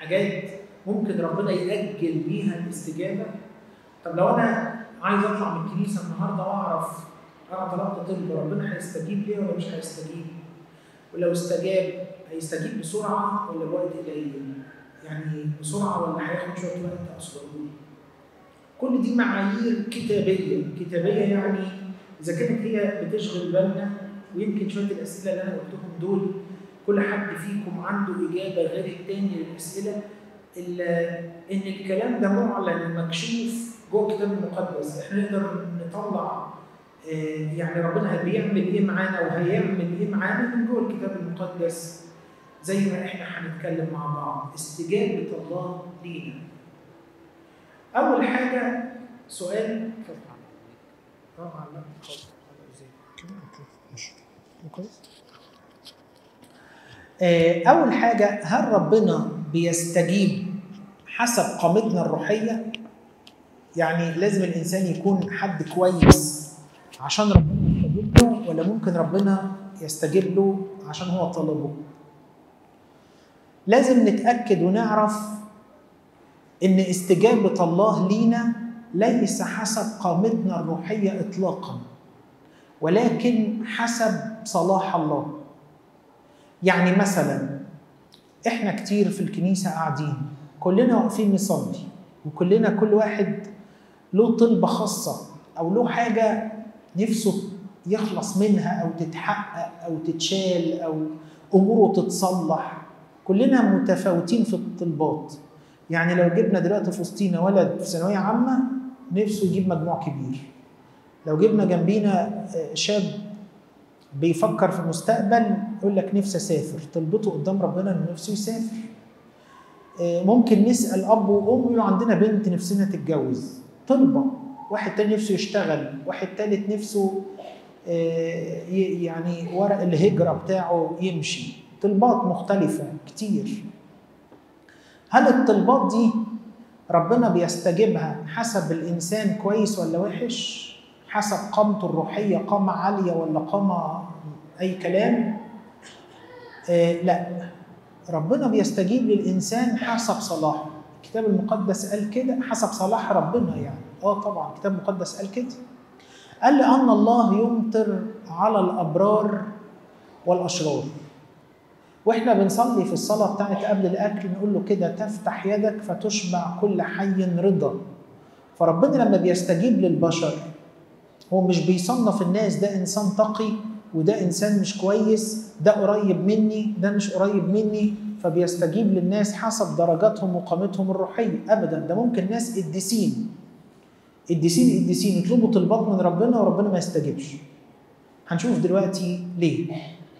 حاجات ممكن ربنا يأجل بيها الاستجابة طب لو أنا عايز أطلع من الكنيسة النهاردة وأعرف أنا طلبت طلب ربنا هيستجيب ليه ولا مش هيستجيب؟ ولو استجاب هيستجيب بسرعة ولا بوقت قليل؟ يعني بسرعة ولا هياخد شوية وقت أصلا؟ كل دي معايير كتابية، كتابية يعني إذا كانت هي بتشغل بالنا ويمكن شوية الأسئلة اللي أنا قلتهم دول كل حد فيكم عنده إجابة غير التاني للأسئلة إلا إن الكلام ده معلن ومكشوف جوه الكتاب المقدس، إحنا نقدر نطلع يعني ربنا بيعمل ايه معانا وهيعمل ايه معانا من جوه الكتاب المقدس زي ما احنا هنتكلم مع بعض استجابه الله لينا. اول حاجه سؤال اول حاجه هل ربنا بيستجيب حسب قامتنا الروحيه؟ يعني لازم الانسان يكون حد كويس عشان ربنا يستجيب له ولا ممكن ربنا يستجيب له عشان هو طلبه لازم نتأكد ونعرف إن استجابة الله لينا ليس حسب قامتنا الروحية إطلاقا ولكن حسب صلاح الله يعني مثلا إحنا كتير في الكنيسة قاعدين كلنا واقفين نصلي وكلنا كل واحد له طلبة خاصة أو له حاجة نفسه يخلص منها او تتحقق او تتشال او اموره تتصلح كلنا متفاوتين في الطلبات يعني لو جبنا دلوقتي في وسطينا ولد في ثانويه عامه نفسه يجيب مجموع كبير لو جبنا جنبينا شاب بيفكر في المستقبل يقول لك نفسي اسافر طلبته قدام ربنا انه نفسه يسافر ممكن نسال اب وام يقولوا عندنا بنت نفسنا تتجوز طلبه واحد تاني نفسه يشتغل واحد تالت نفسه يعني ورق الهجرة بتاعه يمشي طلبات مختلفة كتير هل الطلبات دي ربنا بيستجيبها حسب الإنسان كويس ولا وحش حسب قامته الروحية قامة عالية ولا قامة أي كلام آه لا ربنا بيستجيب للإنسان حسب صلاحه الكتاب المقدس قال كده حسب صلاح ربنا يعني اه طبعا الكتاب المقدس قال كده قال لأن الله يمطر على الأبرار والأشرار واحنا بنصلي في الصلاة بتاعت قبل الأكل نقول له كده تفتح يدك فتشبع كل حي رضا فربنا لما بيستجيب للبشر هو مش بيصنف الناس ده إنسان تقي وده إنسان مش كويس ده قريب مني ده مش قريب مني فبيستجيب للناس حسب درجاتهم وقامتهم الروحية أبدا ده ممكن ناس قديسين قديسين قديسين يطلبوا طلبات من ربنا وربنا ما يستجيبش هنشوف دلوقتي ليه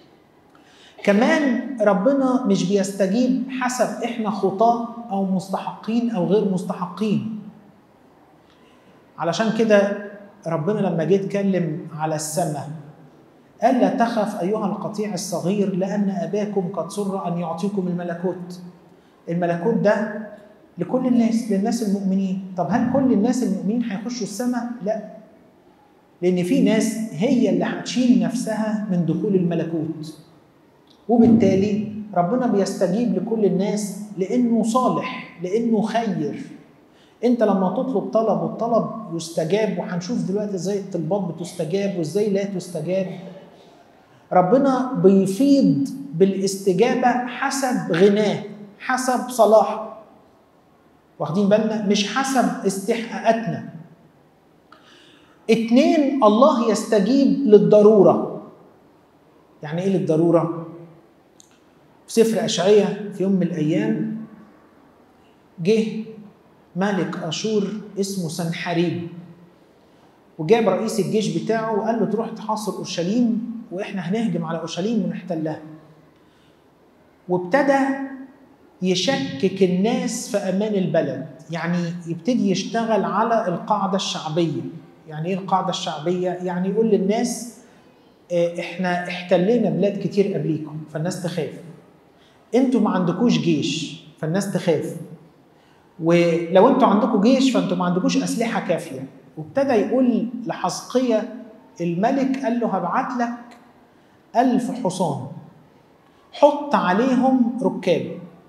كمان ربنا مش بيستجيب حسب احنا خطاة او مستحقين او غير مستحقين علشان كده ربنا لما جه يتكلم على السماء قال لا تخف ايها القطيع الصغير لان اباكم قد سر ان يعطيكم الملكوت الملكوت ده لكل الناس للناس المؤمنين طب هل كل الناس المؤمنين هيخشوا السماء لا لان في ناس هي اللي هتشيل نفسها من دخول الملكوت وبالتالي ربنا بيستجيب لكل الناس لانه صالح لانه خير انت لما تطلب طلب والطلب يستجاب وهنشوف دلوقتي ازاي الطلبات بتستجاب وازاي لا تستجاب ربنا بيفيض بالاستجابه حسب غناه حسب صلاحه واخدين بالنا مش حسب استحقاقاتنا اتنين الله يستجيب للضروره يعني ايه للضروره في سفر اشعياء في يوم من الايام جه ملك اشور اسمه سنحريب وجاب رئيس الجيش بتاعه وقال له تروح تحاصر اورشليم واحنا هنهجم على اورشليم ونحتلها وابتدى يشكك الناس في امان البلد يعني يبتدي يشتغل على القاعده الشعبيه يعني ايه القاعده الشعبيه يعني يقول للناس احنا احتلينا بلاد كتير قبليكم فالناس تخاف انتوا ما عندكوش جيش فالناس تخاف ولو انتوا عندكم جيش فانتوا ما عندكوش اسلحه كافيه وابتدى يقول لحزقية الملك قال له هبعت لك ألف حصان حط عليهم ركاب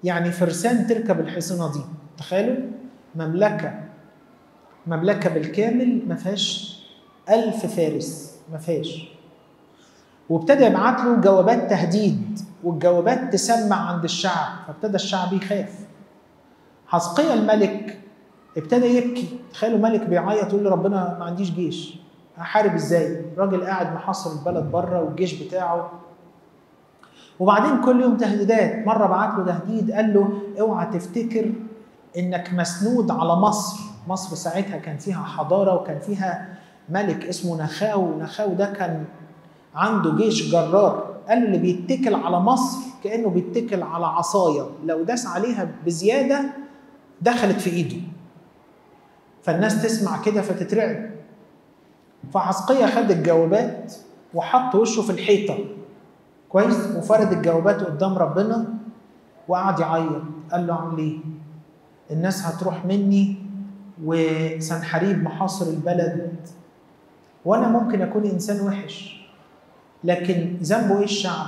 يعني فرسان تركب الحصينه دي تخيلوا مملكه مملكه بالكامل ما فيهاش ألف فارس ما فيهاش وابتدى يبعت له جوابات تهديد والجوابات تسمع عند الشعب فابتدى الشعب يخاف حزقيا الملك ابتدى يبكي تخيلوا ملك بيعيط يقول لربنا ما عنديش جيش هحارب ازاي الراجل قاعد محاصر البلد بره والجيش بتاعه وبعدين كل يوم تهديدات مره بعت له تهديد قال له اوعى تفتكر انك مسنود على مصر مصر ساعتها كان فيها حضاره وكان فيها ملك اسمه نخاو نخاو ده كان عنده جيش جرار قال له اللي بيتكل على مصر كانه بيتكل على عصايه لو داس عليها بزياده دخلت في ايده فالناس تسمع كده فتترعب فحسقية خد الجوابات وحط وشه في الحيطة كويس وفرد الجوابات قدام ربنا وقعد يعيط قال له اعمل ايه؟ الناس هتروح مني وسنحريب محاصر البلد وانا ممكن اكون انسان وحش لكن ذنبه ايه الشعب؟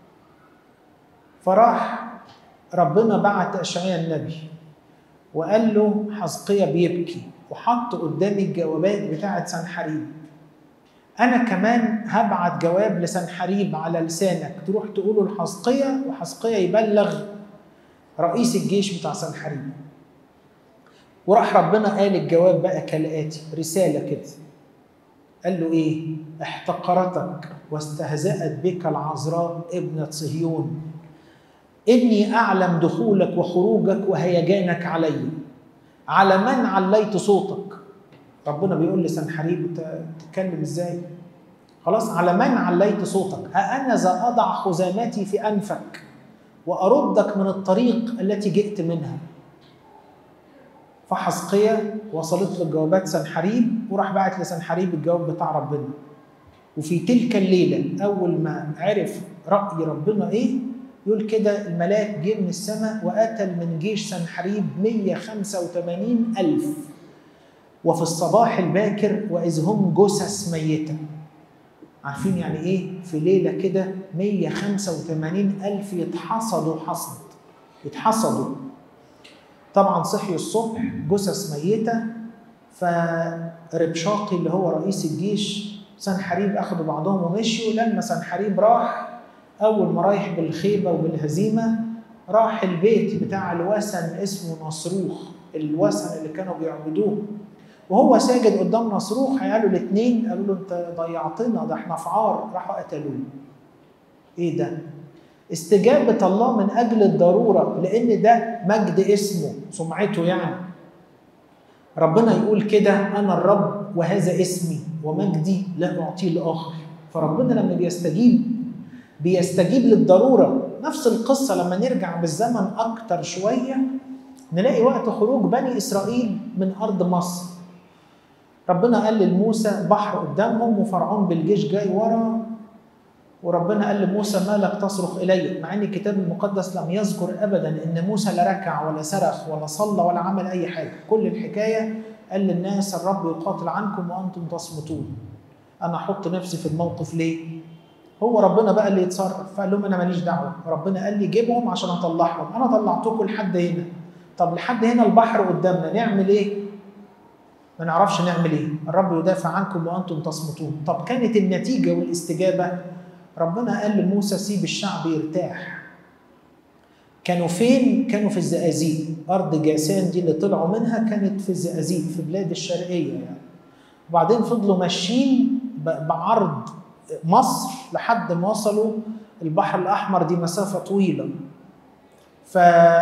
فراح ربنا بعت اشعياء النبي وقال له حزقية بيبكي وحط قدامي الجوابات بتاعة سنحريب أنا كمان هبعت جواب لسنحريب على لسانك تروح تقوله لحزقية وحزقية يبلغ رئيس الجيش بتاع سنحريب وراح ربنا قال الجواب بقى كالآتي رسالة كده قال له إيه احتقرتك واستهزأت بك العذراء ابنة صهيون إني أعلم دخولك وخروجك وهيجانك علي على من عليت صوتك ربنا بيقول لسنحريب تتكلم ازاي خلاص على من عليت صوتك ها أنا ذا أضع خزامتي في أنفك وأردك من الطريق التي جئت منها فحزقية وصلت له جوابات سنحريب وراح بعت لسنحريب الجواب بتاع ربنا وفي تلك الليلة أول ما عرف رأي ربنا إيه يقول كده الملاك جه من السماء وقتل من جيش سنحريب 185 ألف وفي الصباح الباكر وإذ هم جثث ميتة عارفين يعني إيه في ليلة كده 185 ألف يتحصدوا حصد يتحصدوا طبعا صحيوا الصبح جثث ميتة فربشاقي اللي هو رئيس الجيش سنحريب أخدوا بعضهم ومشيوا لما سنحريب راح أول ما رايح بالخيبة وبالهزيمة راح البيت بتاع الوثن اسمه نصروخ الوثن اللي كانوا بيعبدوه وهو ساجد قدام نصروخ قالوا الاثنين قالوا له انت ضيعتنا ده احنا في عار راحوا قتلوه ايه ده استجابة الله من أجل الضرورة لأن ده مجد اسمه سمعته يعني ربنا يقول كده أنا الرب وهذا اسمي ومجدي لا أعطيه لآخر فربنا لما بيستجيب بيستجيب للضرورة نفس القصة لما نرجع بالزمن أكتر شوية نلاقي وقت خروج بني إسرائيل من أرض مصر ربنا قال لموسى بحر قدامهم وفرعون بالجيش جاي ورا وربنا قال لموسى ما لك تصرخ إلي مع أن الكتاب المقدس لم يذكر أبدا أن موسى لا ركع ولا صرخ ولا صلى ولا عمل أي حاجة كل الحكاية قال للناس الرب يقاتل عنكم وأنتم تصمتون أنا أحط نفسي في الموقف ليه؟ هو ربنا بقى اللي يتصرف فقال لهم انا ماليش دعوه ربنا قال لي جيبهم عشان اطلعهم انا طلعتكم لحد هنا طب لحد هنا البحر قدامنا نعمل ايه ما نعرفش نعمل ايه الرب يدافع عنكم وانتم تصمتون طب كانت النتيجه والاستجابه ربنا قال لموسى سيب الشعب يرتاح كانوا فين كانوا في الزقازيق ارض جاسان دي اللي طلعوا منها كانت في الزقازيق في بلاد الشرقيه يعني وبعدين فضلوا ماشيين بعرض مصر لحد ما وصلوا البحر الاحمر دي مسافه طويله ف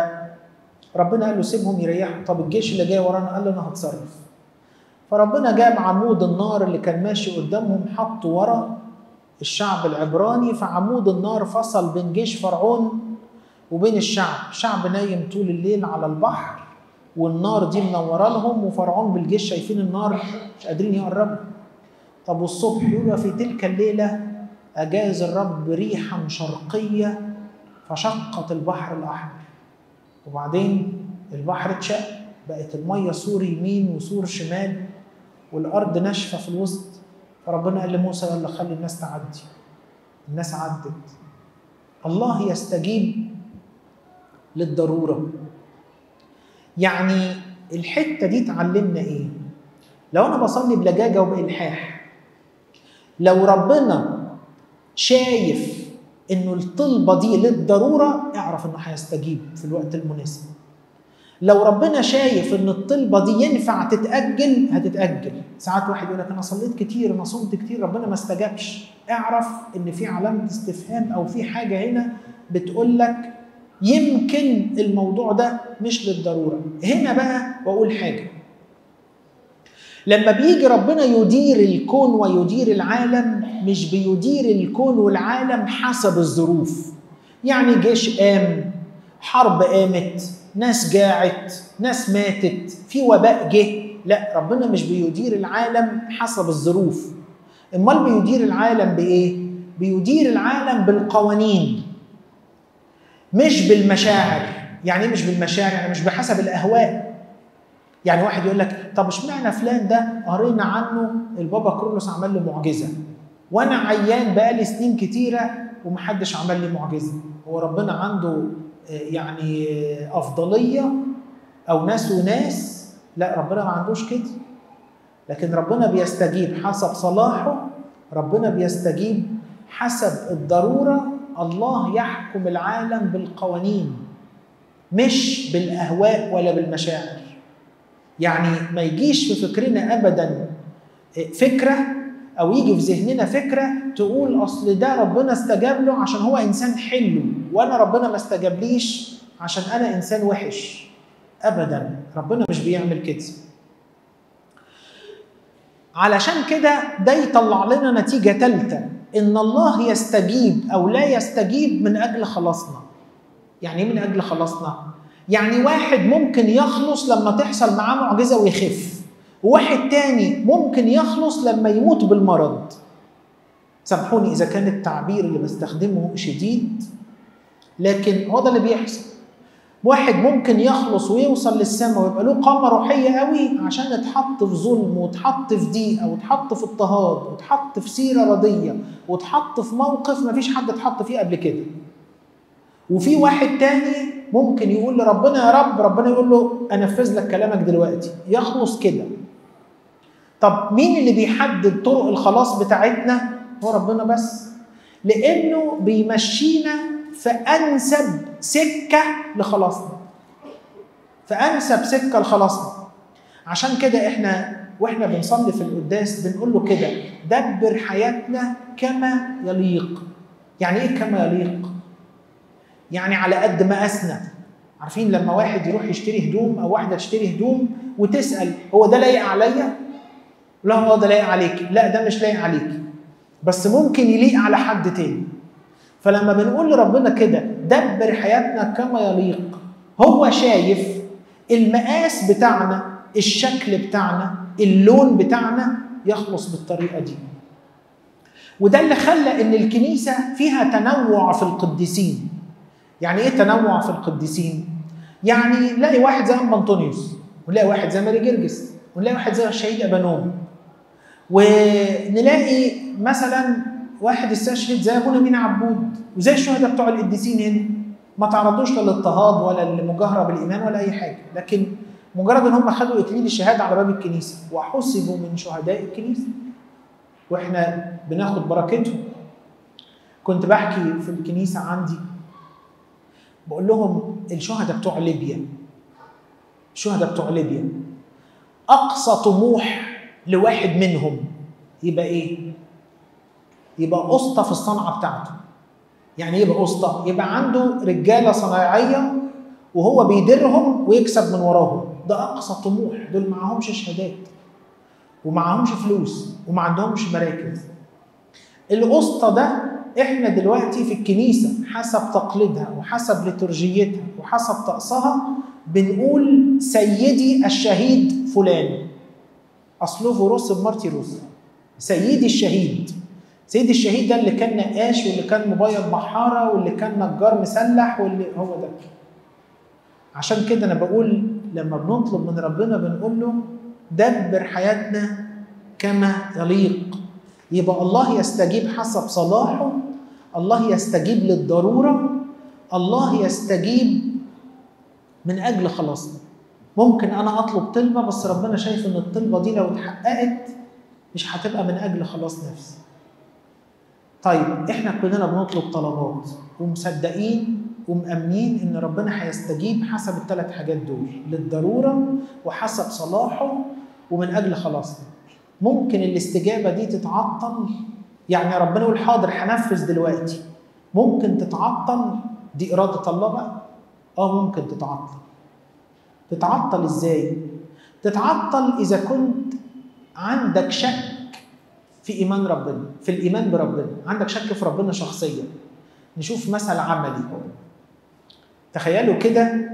ربنا قال له سيبهم يريحوا طب الجيش اللي جاي ورانا قال له انا هتصرف فربنا جاب عمود النار اللي كان ماشي قدامهم حطه ورا الشعب العبراني فعمود النار فصل بين جيش فرعون وبين الشعب الشعب نايم طول الليل على البحر والنار دي منوره لهم وفرعون بالجيش شايفين النار مش قادرين يقربوا طب والصبح يقول في تلك الليلة أجاز الرب ريحا شرقية فشقت البحر الأحمر وبعدين البحر اتشق بقت المية سور يمين وسور شمال والأرض ناشفة في الوسط فربنا قال لموسى يلا خلي الناس تعدي الناس عدت الله يستجيب للضروره يعني الحته دي تعلمنا ايه لو انا بصلي بلجاجه وبالحاح لو ربنا شايف انه الطلبه دي للضروره اعرف انه هيستجيب في الوقت المناسب لو ربنا شايف ان الطلبه دي ينفع تتاجل هتتاجل ساعات واحد يقول لك انا صليت كتير انا صمت كتير ربنا ما استجابش اعرف ان في علامه استفهام او في حاجه هنا بتقول لك يمكن الموضوع ده مش للضروره هنا بقى واقول حاجه لما بيجي ربنا يدير الكون ويدير العالم مش بيدير الكون والعالم حسب الظروف يعني جيش قام حرب قامت ناس جاعت ناس ماتت في وباء جه لا ربنا مش بيدير العالم حسب الظروف امال بيدير العالم بايه بيدير العالم بالقوانين مش بالمشاعر يعني ايه مش بالمشاعر يعني مش بحسب الاهواء يعني واحد يقول لك طب اشمعنى فلان ده قرينا عنه البابا كرولوس عمل له معجزه وانا عيان بقالي سنين كتيره ومحدش عمل لي معجزه هو ربنا عنده يعني افضليه او ناس وناس لا ربنا ما عندوش كده لكن ربنا بيستجيب حسب صلاحه ربنا بيستجيب حسب الضروره الله يحكم العالم بالقوانين مش بالاهواء ولا بالمشاعر يعني ما يجيش في فكرنا ابدا فكره او يجي في ذهننا فكره تقول اصل ده ربنا استجاب له عشان هو انسان حلو وانا ربنا ما استجابليش عشان انا انسان وحش ابدا ربنا مش بيعمل كده علشان كده ده يطلع لنا نتيجه ثالثه ان الله يستجيب او لا يستجيب من اجل خلاصنا يعني ايه من اجل خلاصنا يعني واحد ممكن يخلص لما تحصل معاه معجزه ويخف وواحد تاني ممكن يخلص لما يموت بالمرض سامحوني اذا كان التعبير اللي بستخدمه شديد لكن هو ده اللي بيحصل واحد ممكن يخلص ويوصل للسماء ويبقى له قامه روحيه قوي عشان اتحط في ظلم واتحط في ضيقه واتحط في اضطهاد واتحط في سيره رديه واتحط في موقف ما فيش حد اتحط فيه قبل كده وفي واحد تاني ممكن يقول لربنا يا رب ربنا يقول له انفذ لك كلامك دلوقتي يخلص كده طب مين اللي بيحدد طرق الخلاص بتاعتنا هو ربنا بس لانه بيمشينا في انسب سكه لخلاصنا في انسب سكه لخلاصنا عشان كده احنا واحنا بنصلي في القداس بنقول له كده دبر حياتنا كما يليق يعني ايه كما يليق يعني على قد ما اسنى عارفين لما واحد يروح يشتري هدوم او واحده تشتري هدوم وتسال هو ده لايق عليا لا هو ده لايق عليك لا ده مش لايق عليك بس ممكن يليق على حد تاني فلما بنقول لربنا كده دبر حياتنا كما يليق هو شايف المقاس بتاعنا الشكل بتاعنا اللون بتاعنا يخلص بالطريقه دي وده اللي خلى ان الكنيسه فيها تنوع في القديسين يعني ايه تنوع في القديسين يعني نلاقي واحد زي ام انطونيوس ونلاقي واحد زي ماري جرجس ونلاقي واحد زي الشهيد ابانوم ونلاقي مثلا واحد استشهد زي ابونا مين عبود وزي الشهداء بتوع القديسين هنا ما تعرضوش للاضطهاد ولا للمجاهره بالايمان ولا اي حاجه لكن مجرد ان هم خدوا اكليل الشهاده على باب الكنيسه وحسبوا من شهداء الكنيسه واحنا بناخد بركتهم كنت بحكي في الكنيسه عندي بقول لهم الشهداء بتوع ليبيا الشهداء بتوع ليبيا اقصى طموح لواحد منهم يبقى ايه؟ يبقى اسطى في الصنعه بتاعته. يعني ايه يبقى اسطى؟ يبقى عنده رجاله صنايعيه وهو بيديرهم ويكسب من وراهم، ده اقصى طموح، دول معاهمش شهادات ومعاهمش فلوس وما عندهمش مراكز. الاسطى ده احنا دلوقتي في الكنيسه حسب تقليدها وحسب لترجيتها وحسب طقسها بنقول سيدي الشهيد فلان اصله فوروس بمارتيروس سيدي الشهيد سيدي الشهيد ده اللي كان نقاش واللي كان مبيض محاره واللي كان نجار مسلح واللي هو ده عشان كده انا بقول لما بنطلب من ربنا بنقول له دبر حياتنا كما يليق يبقى الله يستجيب حسب صلاحه الله يستجيب للضروره الله يستجيب من اجل خلاصنا ممكن انا اطلب طلبه بس ربنا شايف ان الطلبه دي لو اتحققت مش هتبقى من اجل خلاص نفسي طيب احنا كلنا بنطلب طلبات ومصدقين ومأمنين ان ربنا هيستجيب حسب الثلاث حاجات دول للضروره وحسب صلاحه ومن اجل خلاصنا ممكن الاستجابه دي تتعطل يعني ربنا يقول حاضر هنفذ دلوقتي ممكن تتعطل دي اراده الله بقى اه ممكن تتعطل تتعطل ازاي تتعطل اذا كنت عندك شك في ايمان ربنا في الايمان بربنا عندك شك في ربنا شخصيا نشوف مثل عملي تخيلوا كده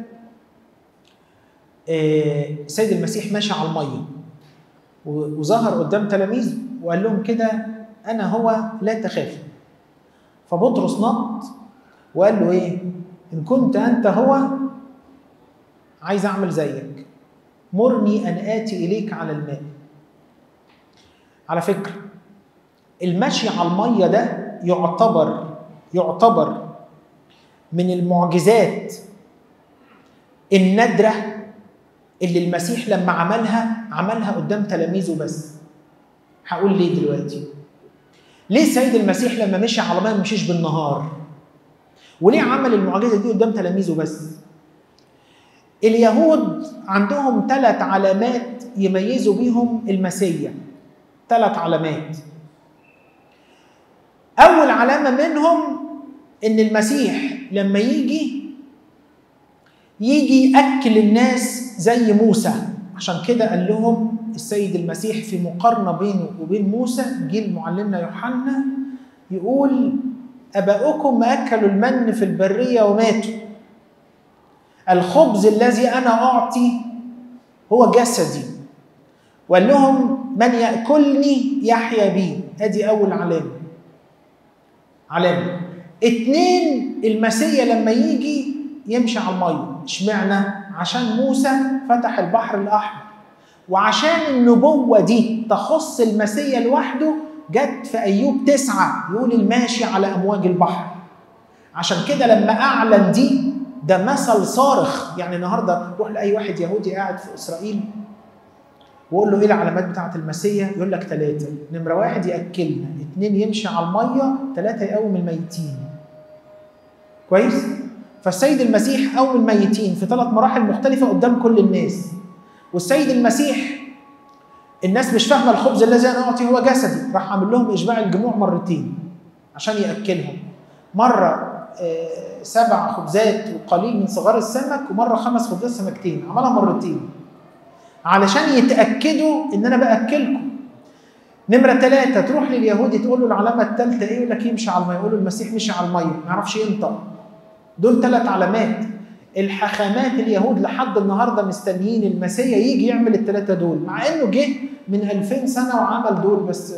سيد المسيح ماشي على الميه وظهر قدام تلاميذه وقال لهم كده انا هو لا تخافوا فبطرس نط وقال له ايه ان كنت انت هو عايز اعمل زيك مرني ان اتي اليك على الماء على فكره المشي على الميه ده يعتبر يعتبر من المعجزات النادره اللي المسيح لما عملها عملها قدام تلاميذه بس هقول ليه دلوقتي ليه السيد المسيح لما مشي على الميه ما مشيش بالنهار وليه عمل المعجزه دي قدام تلاميذه بس اليهود عندهم ثلاث علامات يميزوا بيهم المسيا ثلاث علامات اول علامه منهم ان المسيح لما يجي يجي ياكل الناس زي موسى عشان كده قال لهم السيد المسيح في مقارنه بينه وبين موسى جيل معلمنا يوحنا يقول اباؤكم اكلوا المن في البريه وماتوا الخبز الذي انا اعطي هو جسدي وقال لهم من ياكلني يحيا بي ادي اول علامه علامه اتنين المسيا لما يجي يمشي على الميه اشمعنى عشان موسى فتح البحر الاحمر وعشان النبوه دي تخص المسيا لوحده جت في ايوب تسعه يقول الماشي على امواج البحر عشان كده لما اعلن دي ده مثل صارخ يعني النهارده روح لاي واحد يهودي قاعد في اسرائيل وقول له ايه العلامات بتاعه المسيا يقول لك ثلاثه نمره واحد ياكلنا اثنين يمشي على الميه ثلاثه يقوم الميتين كويس فالسيد المسيح قوم الميتين في ثلاث مراحل مختلفه قدام كل الناس والسيد المسيح الناس مش فاهمه الخبز الذي انا اعطي هو جسدي راح عامل لهم اشباع الجموع مرتين عشان ياكلهم مره سبع خبزات وقليل من صغار السمك ومره خمس خبزات سمكتين عملها مرتين علشان يتاكدوا ان انا باكلكم نمره ثلاثه تروح لليهودي تقول له العلامه الثالثه ايه يقول لك يمشي على الميه يقول له المسيح مشي على الميه ما يعرفش ينطق دول ثلاث علامات الحاخامات اليهود لحد النهارده مستنيين المسيا يجي يعمل الثلاثه دول مع انه جه من 2000 سنه وعمل دول بس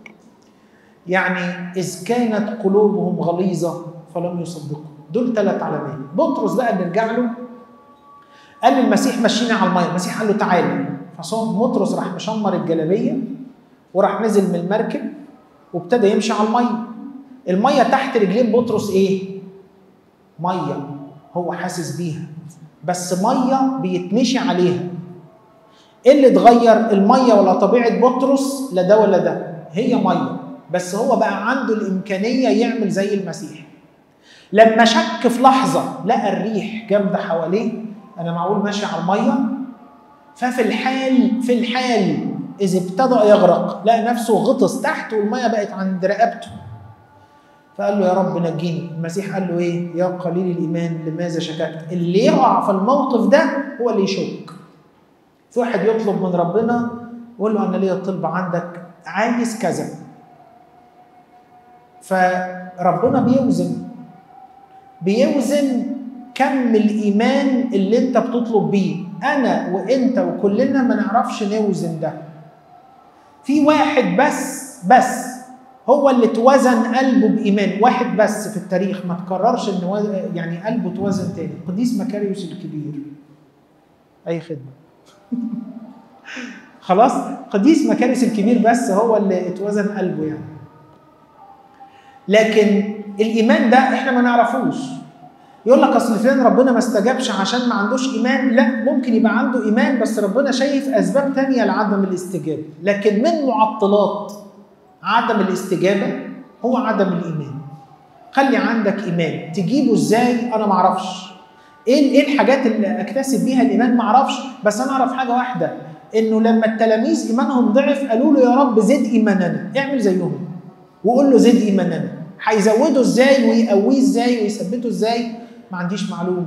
يعني اذ كانت قلوبهم غليظه فلم يصدقوا دول ثلاث علامات بطرس بقى نرجع له قال للمسيح مشينا على الميه المسيح قال له تعالى فصوم بطرس راح مشمر الجلابيه وراح نزل من المركب وابتدى يمشي على الميه الميه تحت رجلين بطرس ايه ميه هو حاسس بيها بس ميه بيتمشي عليها ايه اللي اتغير الميه ولا طبيعه بطرس لا ده ولا ده هي ميه بس هو بقى عنده الامكانيه يعمل زي المسيح لما شك في لحظه لقى الريح جامده حواليه انا معقول ماشي على الميه ففي الحال في الحال اذا ابتدى يغرق لقى نفسه غطس تحت والميه بقت عند رقبته فقال له يا رب نجيني المسيح قال له ايه يا قليل الايمان لماذا شككت اللي يقع في الموقف ده هو اللي يشك في واحد يطلب من ربنا يقول له انا ليا طلب عندك عايز كذا فربنا بيوزن بيوزن كم الايمان اللي انت بتطلب بيه انا وانت وكلنا ما نعرفش نوزن ده في واحد بس بس هو اللي توزن قلبه بايمان واحد بس في التاريخ ما تكررش ان يعني قلبه توزن تاني قديس مكاريوس الكبير اي خدمه خلاص قديس مكاريوس الكبير بس هو اللي اتوزن قلبه يعني لكن الايمان ده احنا ما نعرفوش يقول لك اصل فلان ربنا ما استجابش عشان ما عندوش ايمان لا ممكن يبقى عنده ايمان بس ربنا شايف اسباب تانية لعدم الاستجابه لكن من معطلات عدم الاستجابه هو عدم الايمان خلي عندك ايمان تجيبه ازاي انا ما اعرفش ايه ايه الحاجات اللي اكتسب بيها الايمان ما اعرفش بس انا اعرف حاجه واحده انه لما التلاميذ ايمانهم ضعف قالوا له يا رب زد ايماننا اعمل زيهم وقول له زد ايماننا هيزوده ازاي ويقويه ازاي ويثبته ازاي ما عنديش معلومه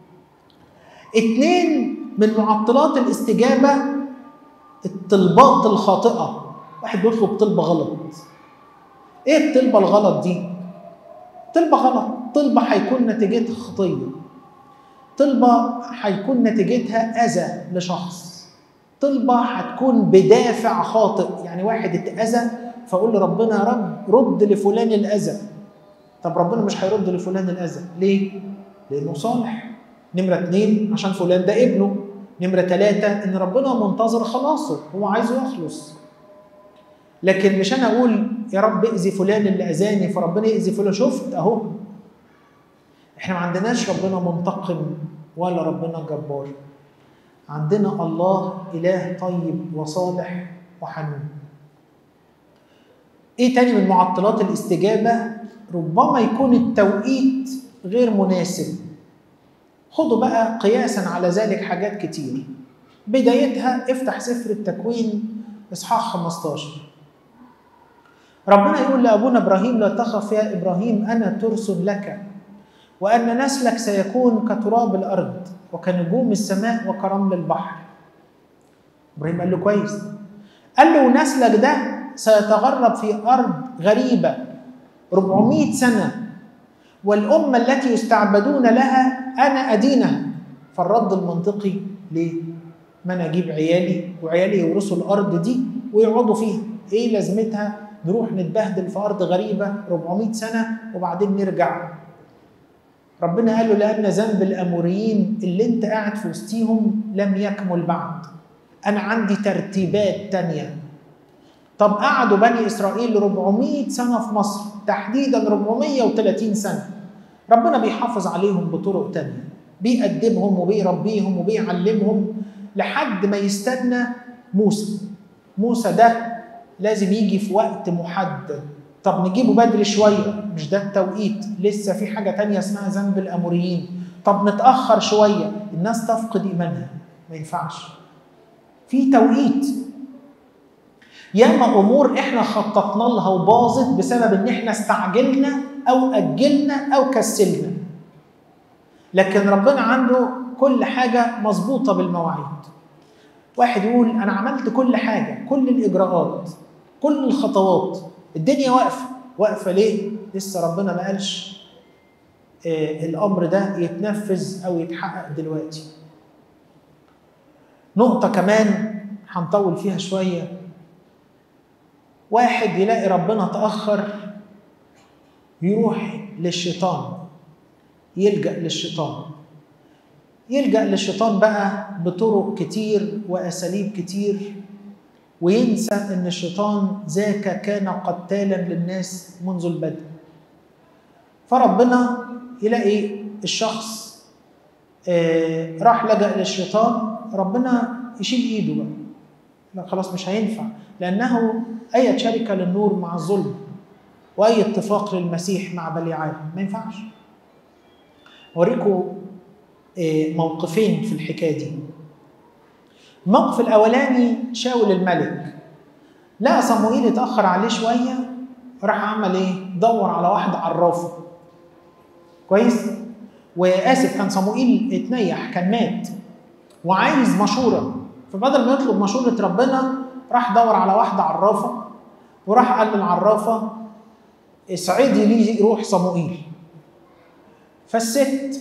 اتنين من معطلات الاستجابه الطلبات الخاطئه واحد بيطلب طلبه غلط ايه الطلبه الغلط دي طلبه غلط طلبه هيكون نتيجتها خطيه طلبه هيكون نتيجتها اذى لشخص طلبه هتكون بدافع خاطئ يعني واحد اتاذى فاقول لربنا يا رب رد لفلان الاذى طب ربنا مش هيرد لفلان الاذى ليه لانه صالح نمره اتنين عشان فلان ده ابنه نمره ثلاثه ان ربنا منتظر خلاصه هو عايزه يخلص لكن مش انا اقول يا رب اذي فلان اللي اذاني فربنا يأذي فلان شفت اهو احنا ما عندناش ربنا منتقم ولا ربنا جبار عندنا الله اله طيب وصالح وحنون ايه تاني من معطلات الاستجابه ربما يكون التوقيت غير مناسب خدوا بقى قياسا على ذلك حاجات كتير بدايتها افتح سفر التكوين اصحاح 15 ربنا يقول لابونا ابراهيم لا تخف يا ابراهيم انا ترس لك وان نسلك سيكون كتراب الارض وكنجوم السماء وكرمل البحر ابراهيم قال له كويس قال له نسلك ده سيتغرب في ارض غريبه 400 سنه والامه التي يستعبدون لها انا ادينها فالرد المنطقي ليه؟ ما انا اجيب عيالي وعيالي يورثوا الارض دي ويقعدوا فيها ايه لازمتها نروح نتبهدل في ارض غريبه 400 سنه وبعدين نرجع ربنا قال له لان ذنب الاموريين اللي انت قاعد في وسطيهم لم يكمل بعد انا عندي ترتيبات تانية طب قعدوا بني اسرائيل 400 سنه في مصر تحديدا 430 سنه ربنا بيحافظ عليهم بطرق تانية بيقدمهم وبيربيهم وبيعلمهم لحد ما يستنى موسى موسى ده لازم يجي في وقت محدد طب نجيبه بدري شوية مش ده التوقيت لسه في حاجة تانية اسمها ذنب الأموريين طب نتأخر شوية الناس تفقد إيمانها ما ينفعش في توقيت ياما أمور إحنا خططنا لها وباظت بسبب إن إحنا استعجلنا أو أجلنا أو كسلنا لكن ربنا عنده كل حاجة مظبوطة بالمواعيد واحد يقول أنا عملت كل حاجة كل الإجراءات كل الخطوات الدنيا واقفة واقفة ليه؟ لسه ربنا ما قالش آه الأمر ده يتنفذ أو يتحقق دلوقتي نقطة كمان هنطول فيها شوية واحد يلاقي ربنا تأخر يروح للشيطان يلجأ للشيطان يلجأ للشيطان بقى بطرق كتير وأساليب كتير وينسى ان الشيطان ذاك كان قتالا للناس منذ البدء فربنا يلاقي الشخص آه راح لجأ للشيطان ربنا يشيل ايده بقى لا خلاص مش هينفع لانه اي شركه للنور مع الظلم واي اتفاق للمسيح مع بليعال ما ينفعش اوريكم آه موقفين في الحكايه دي الموقف الاولاني شاول الملك لقى صموئيل اتاخر عليه شويه راح عمل ايه دور على واحد عرافه كويس واسف كان صموئيل اتنيح كان مات وعايز مشوره فبدل ما يطلب مشوره ربنا راح دور على واحده عرافه وراح قال للعرافه اسعدي لي روح صموئيل فالست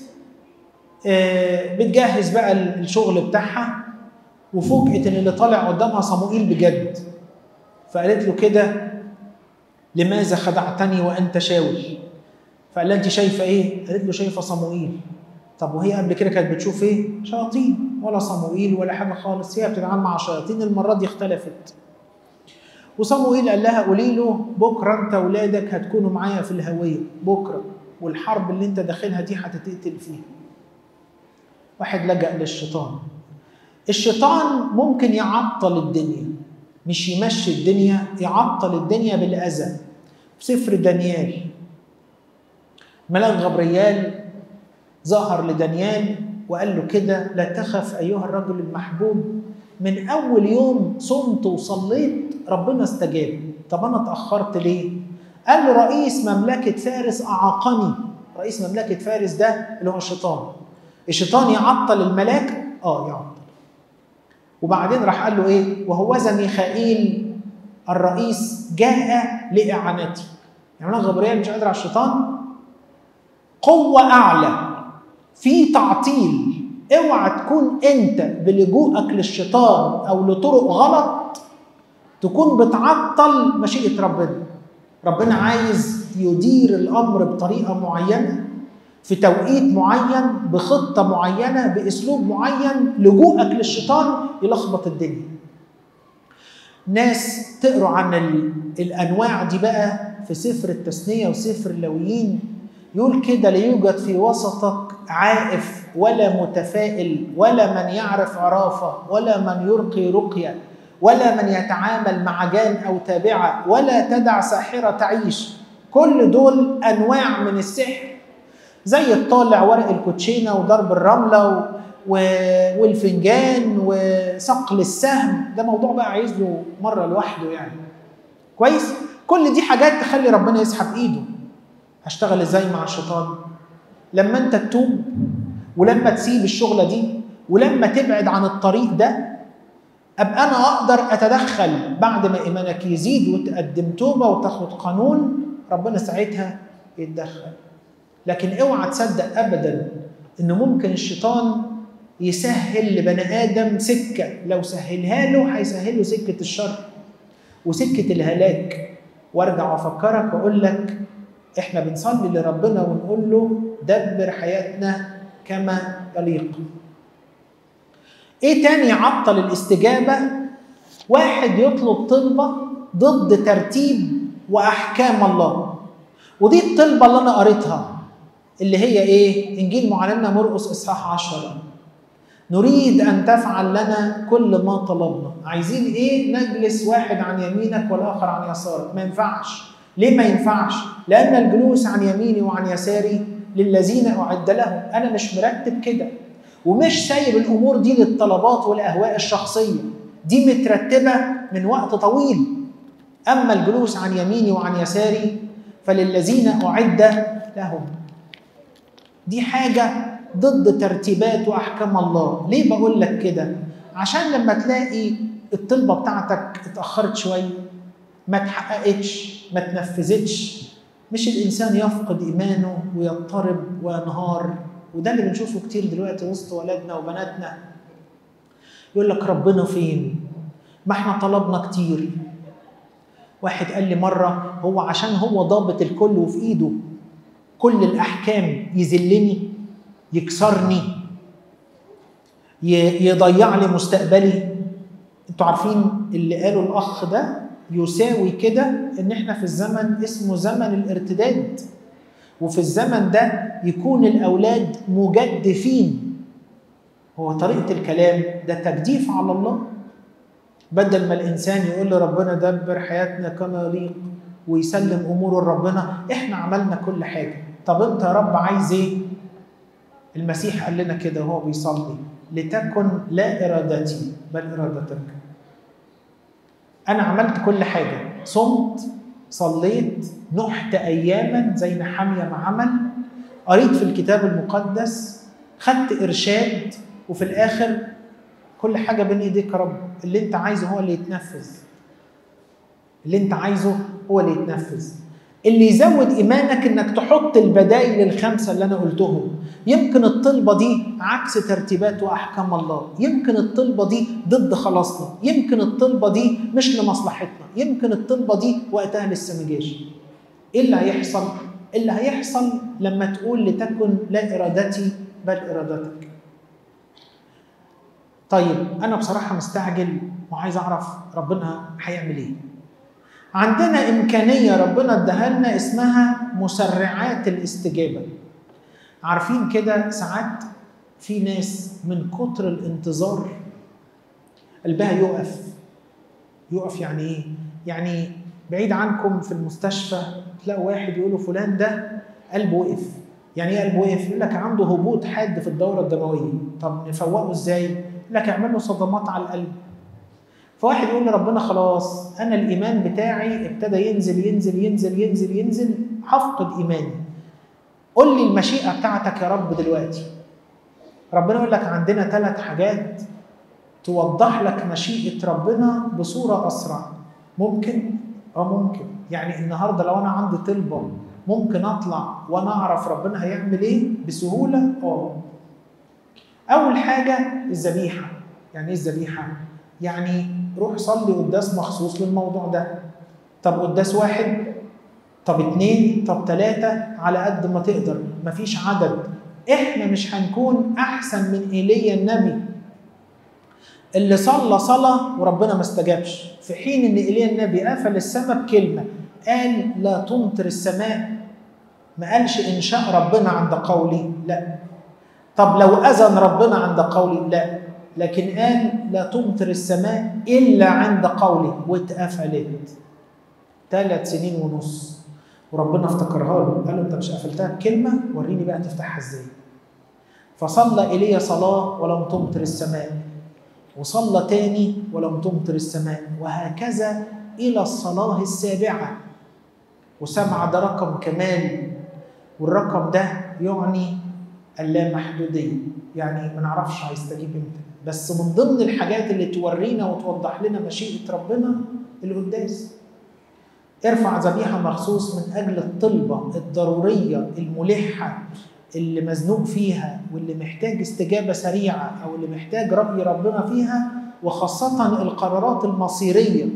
بتجهز بقى الشغل بتاعها وفوجئت ان اللي طالع قدامها صموئيل بجد فقالت له كده لماذا خدعتني وانت شاول فقال لها انت شايفه ايه قالت له شايفه صموئيل طب وهي قبل كده كانت بتشوف ايه شياطين ولا صموئيل ولا حاجه خالص هي بتتعامل مع شياطين المره دي اختلفت وصموئيل قال لها قولي له بكره انت واولادك هتكونوا معايا في الهويه بكره والحرب اللي انت داخلها دي هتتقتل فيها واحد لجأ للشيطان الشيطان ممكن يعطل الدنيا مش يمشي الدنيا يعطل الدنيا بالأذى في سفر دانيال ملاك غبريال ظهر لدانيال وقال له كده لا تخف أيها الرجل المحبوب من أول يوم صمت وصليت ربنا استجاب طب أنا اتأخرت ليه؟ قال له رئيس مملكة فارس أعاقني رئيس مملكة فارس ده اللي هو الشيطان الشيطان يعطل الملاك اه يعطل وبعدين راح قال له ايه وهوذا ميخائيل الرئيس جاء لاعانتي يعني انا غبريال مش قادر على الشيطان قوه اعلى في تعطيل اوعى تكون انت بلجوءك للشيطان او لطرق غلط تكون بتعطل مشيئه ربنا ربنا عايز يدير الامر بطريقه معينه في توقيت معين بخطه معينه باسلوب معين لجوءك للشيطان يلخبط الدنيا ناس تقروا عن الانواع دي بقى في سفر التثنيه وسفر اللويين يقول كده لا يوجد في وسطك عائف ولا متفائل ولا من يعرف عرافه ولا من يرقي رقيه ولا من يتعامل مع جان او تابعه ولا تدع ساحره تعيش كل دول انواع من السحر زي الطالع ورق الكوتشينه وضرب الرمله و... و... والفنجان وصقل السهم ده موضوع بقى عايز له مره لوحده يعني كويس كل دي حاجات تخلي ربنا يسحب ايده هشتغل ازاي مع الشيطان لما انت تتوب ولما تسيب الشغله دي ولما تبعد عن الطريق ده ابقى انا اقدر اتدخل بعد ما ايمانك يزيد وتقدم توبه وتاخد قانون ربنا ساعتها يتدخل لكن اوعى تصدق ابدا ان ممكن الشيطان يسهل لبني ادم سكه لو سهلها له هيسهل له سكه الشر وسكه الهلاك وارجع وافكرك واقول لك احنا بنصلي لربنا ونقول له دبر حياتنا كما يليق ايه تاني يعطل الاستجابه واحد يطلب طلبه ضد ترتيب واحكام الله ودي الطلبه اللي انا قريتها اللي هي ايه انجيل معلمنا مرقس اصحاح 10 نريد ان تفعل لنا كل ما طلبنا عايزين ايه نجلس واحد عن يمينك والاخر عن يسارك ما ينفعش ليه ما ينفعش لان الجلوس عن يميني وعن يساري للذين اعد لهم انا مش مرتب كده ومش سايب الامور دي للطلبات والاهواء الشخصيه دي مترتبه من وقت طويل اما الجلوس عن يميني وعن يساري فللذين اعد لهم دي حاجه ضد ترتيبات واحكام الله ليه بقول لك كده عشان لما تلاقي الطلبه بتاعتك اتاخرت شويه ما اتحققتش ما اتنفذتش مش الانسان يفقد ايمانه ويضطرب وينهار وده اللي بنشوفه كتير دلوقتي وسط ولادنا وبناتنا يقول لك ربنا فين ما احنا طلبنا كتير واحد قال لي مره هو عشان هو ضابط الكل وفي ايده كل الاحكام يذلني يكسرني يضيع لي مستقبلي انتوا عارفين اللي قاله الاخ ده يساوي كده ان احنا في الزمن اسمه زمن الارتداد وفي الزمن ده يكون الاولاد مجدفين هو طريقه الكلام ده تجديف على الله بدل ما الانسان يقول لربنا دبر حياتنا كما يليق ويسلم اموره لربنا احنا عملنا كل حاجه طب انت يا رب عايز ايه المسيح قال لنا كده وهو بيصلي لتكن لا ارادتي بل ارادتك انا عملت كل حاجه صمت صليت نحت اياما زي نحاميه ما عمل قريت في الكتاب المقدس خدت ارشاد وفي الاخر كل حاجه بين ايديك يا رب اللي انت عايزه هو اللي يتنفذ اللي انت عايزه هو اللي يتنفذ اللي يزود ايمانك انك تحط البدائل الخمسه اللي انا قلتهم يمكن الطلبه دي عكس ترتيبات واحكام الله يمكن الطلبه دي ضد خلاصنا يمكن الطلبه دي مش لمصلحتنا يمكن الطلبه دي وقتها لسه ما جاش ايه اللي هيحصل اللي هيحصل لما تقول لتكن لا ارادتي بل ارادتك طيب انا بصراحه مستعجل وعايز اعرف ربنا هيعمل ايه عندنا امكانيه ربنا اداها لنا اسمها مسرعات الاستجابه عارفين كده ساعات في ناس من كتر الانتظار قلبها يقف يقف يعني ايه يعني بعيد عنكم في المستشفى تلاقوا واحد يقولوا فلان ده قلبه وقف يعني ايه قلبه وقف يقول لك عنده هبوط حاد في الدوره الدمويه طب نفوقه ازاي يقول لك اعمل له صدمات على القلب فواحد يقول لربنا خلاص انا الايمان بتاعي ابتدى ينزل ينزل ينزل ينزل ينزل هفقد ايماني قول لي المشيئه بتاعتك يا رب دلوقتي ربنا يقول لك عندنا ثلاث حاجات توضح لك مشيئه ربنا بصوره اسرع ممكن اه ممكن يعني النهارده لو انا عندي طلبه ممكن اطلع وانا اعرف ربنا هيعمل ايه بسهوله اه اول حاجه الذبيحه يعني ايه الذبيحه يعني روح صلي قداس مخصوص للموضوع ده طب قداس واحد طب اتنين طب تلاتة على قد ما تقدر مفيش عدد احنا مش هنكون احسن من ايليا النبي اللي صلى صلاة وربنا ما استجابش في حين ان ايليا النبي قفل السماء بكلمة قال لا تمطر السماء ما قالش ان شاء ربنا عند قولي لا طب لو اذن ربنا عند قولي لا لكن قال لا تمطر السماء الا عند قولي واتقفلت ثلاث سنين ونص وربنا افتكرها له قال له انت مش قفلتها بكلمه وريني بقى تفتحها ازاي فصلى ايليا صلاه ولم تمطر السماء وصلى تاني ولم تمطر السماء وهكذا الى الصلاه السابعه وسبعه ده رقم كمال والرقم ده يعني اللامحدوديه يعني ما نعرفش هيستجيب امتى بس من ضمن الحاجات اللي تورينا وتوضح لنا مشيئه ربنا القداس ارفع ذبيحه مخصوص من اجل الطلبه الضروريه الملحه اللي مزنوق فيها واللي محتاج استجابه سريعه او اللي محتاج راي ربنا فيها وخاصه القرارات المصيريه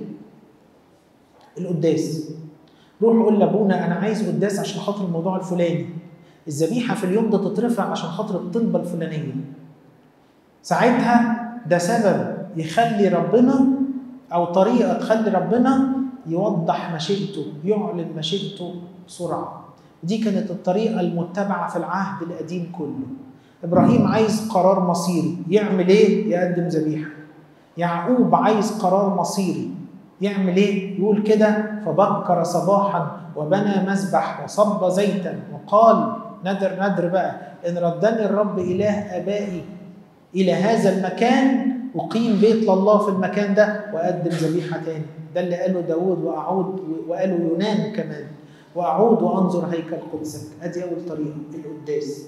القداس روح قول لابونا انا عايز قداس عشان خاطر الموضوع الفلاني الذبيحه في اليوم ده تترفع عشان خاطر الطلبه الفلانيه ساعتها ده سبب يخلي ربنا او طريقه تخلي ربنا يوضح مشيئته يعلن مشيئته بسرعه دي كانت الطريقه المتبعه في العهد القديم كله ابراهيم عايز قرار مصيري يعمل ايه يقدم ذبيحه يعقوب عايز قرار مصيري يعمل ايه يقول كده فبكر صباحا وبنى مذبح وصب زيتا وقال ندر ندر بقى ان ردني الرب اله ابائي الى هذا المكان اقيم بيت لله في المكان ده واقدم ذبيحه تاني ده اللي قاله داود واعود وقاله يونان كمان واعود وانظر هيكل قدسك ادي اول طريقه القداس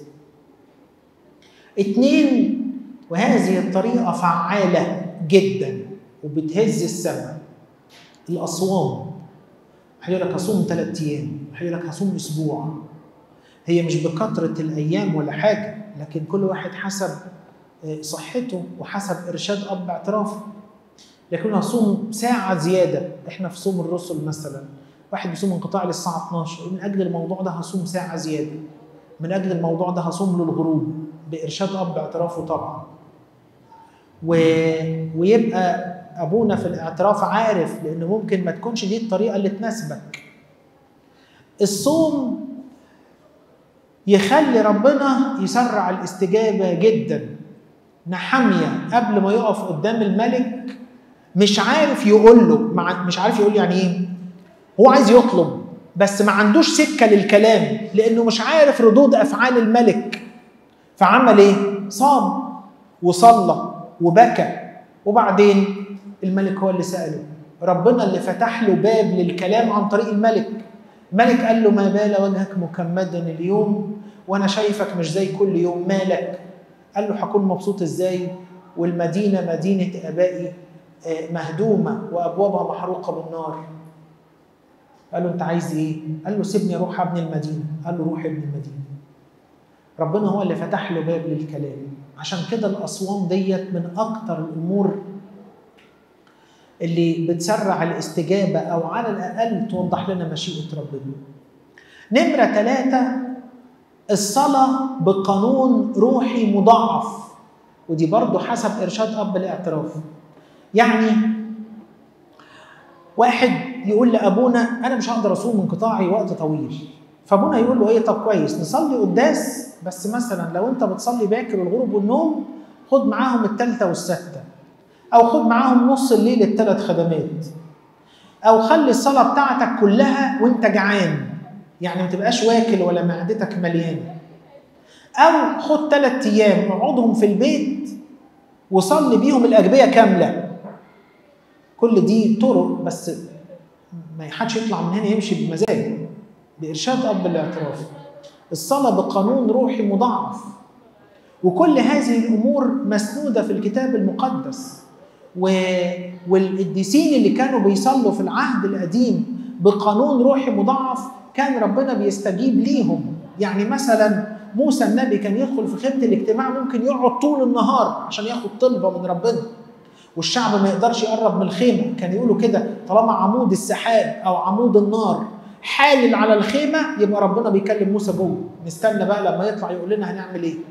اتنين وهذه الطريقه فعاله جدا وبتهز السماء الاصوام هيقول لك هصوم ثلاث ايام هيقول لك هصوم اسبوع هي مش بكثره الايام ولا حاجه لكن كل واحد حسب صحته وحسب ارشاد اب اعترافه لكن هصوم ساعه زياده احنا في صوم الرسل مثلا واحد بيصوم انقطاع للساعه 12 من اجل الموضوع ده هصوم ساعه زياده من اجل الموضوع ده هصوم للغروب بارشاد اب اعترافه طبعا و... ويبقى ابونا في الاعتراف عارف لان ممكن ما تكونش دي الطريقه اللي تناسبك الصوم يخلي ربنا يسرع الاستجابه جدا نحمية قبل ما يقف قدام الملك مش عارف يقول له مش عارف يقول يعني ايه هو عايز يطلب بس ما عندوش سكه للكلام لانه مش عارف ردود افعال الملك فعمل ايه صام وصلى وبكى وبعدين الملك هو اللي ساله ربنا اللي فتح له باب للكلام عن طريق الملك الملك قال له ما بال وجهك مكمدا اليوم وانا شايفك مش زي كل يوم مالك قال له هكون مبسوط ازاي والمدينه مدينه ابائي مهدومه وابوابها محروقه بالنار قال له انت عايز ايه قال له سيبني اروح ابني المدينه قال له روح ابني المدينه ربنا هو اللي فتح له باب للكلام عشان كده الاصوام ديت من اكتر الامور اللي بتسرع الاستجابه او على الاقل توضح لنا مشيئه ربنا نمره ثلاثه الصلاة بقانون روحي مضاعف ودي برضو حسب إرشاد أب الاعتراف يعني واحد يقول لأبونا أنا مش هقدر أصوم انقطاعي وقت طويل فابونا يقول له ايه طب كويس نصلي قداس بس مثلا لو انت بتصلي باكر والغروب والنوم خد معاهم الثالثه والسته او خد معاهم نص الليل الثلاث خدمات او خلي الصلاه بتاعتك كلها وانت جعان يعني ما تبقاش واكل ولا معدتك مليانه او خد ثلاث ايام اقعدهم في البيت وصلي بيهم الاجبيه كامله كل دي طرق بس ما حدش يطلع من هنا يمشي بمزاجه بإرشاد أب الاعتراف الصلاة بقانون روحي مضاعف وكل هذه الأمور مسنودة في الكتاب المقدس و... والقديسين اللي كانوا بيصلوا في العهد القديم بقانون روحي مضاعف كان ربنا بيستجيب ليهم يعني مثلا موسى النبي كان يدخل في خيمة الاجتماع ممكن يقعد طول النهار عشان ياخد طلبة من ربنا والشعب ما يقدرش يقرب من الخيمة كان يقولوا كده طالما عمود السحاب أو عمود النار حالل على الخيمه يبقى ربنا بيكلم موسى جوه نستنى بقى لما يطلع يقول لنا هنعمل ايه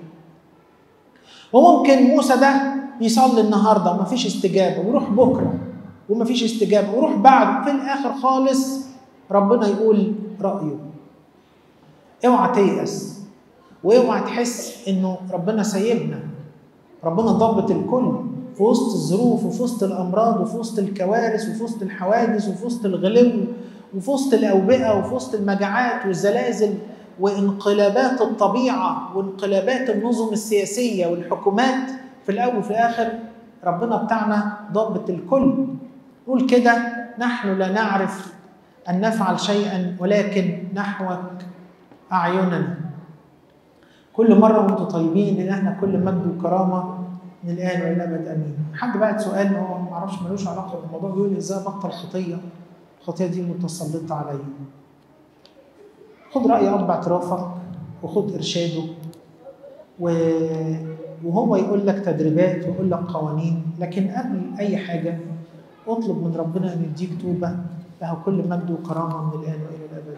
وممكن موسى ده يصلي النهارده ومفيش استجابه ويروح بكره ومفيش استجابه ويروح بعد في الاخر خالص ربنا يقول رايه اوعى تيأس واوعى تحس انه ربنا سايبنا ربنا ضابط الكل في وسط الظروف وفي وسط الامراض وفي وسط الكوارث وفي وسط الحوادث وفي وسط الغلو وفي وسط الأوبئة وفي وسط المجاعات والزلازل وانقلابات الطبيعة وانقلابات النظم السياسية والحكومات في الأول وفي الآخر ربنا بتاعنا ضابط الكل نقول كده نحن لا نعرف أن نفعل شيئا ولكن نحوك أعيننا كل مرة وانتم طيبين لإلهنا كل مجد وكرامة من الآن وإلى الأبد آمين حد بعت سؤال هو ما اعرفش ملوش علاقة بالموضوع بيقول إزاي أبطل خطية الخطيه دي متسلطه عليا خد راي اب اعترافك وخد ارشاده و... وهو يقول لك تدريبات ويقول لك قوانين لكن قبل اي حاجه اطلب من ربنا ان يديك توبه له كل مجد وكرامه من الان والى الابد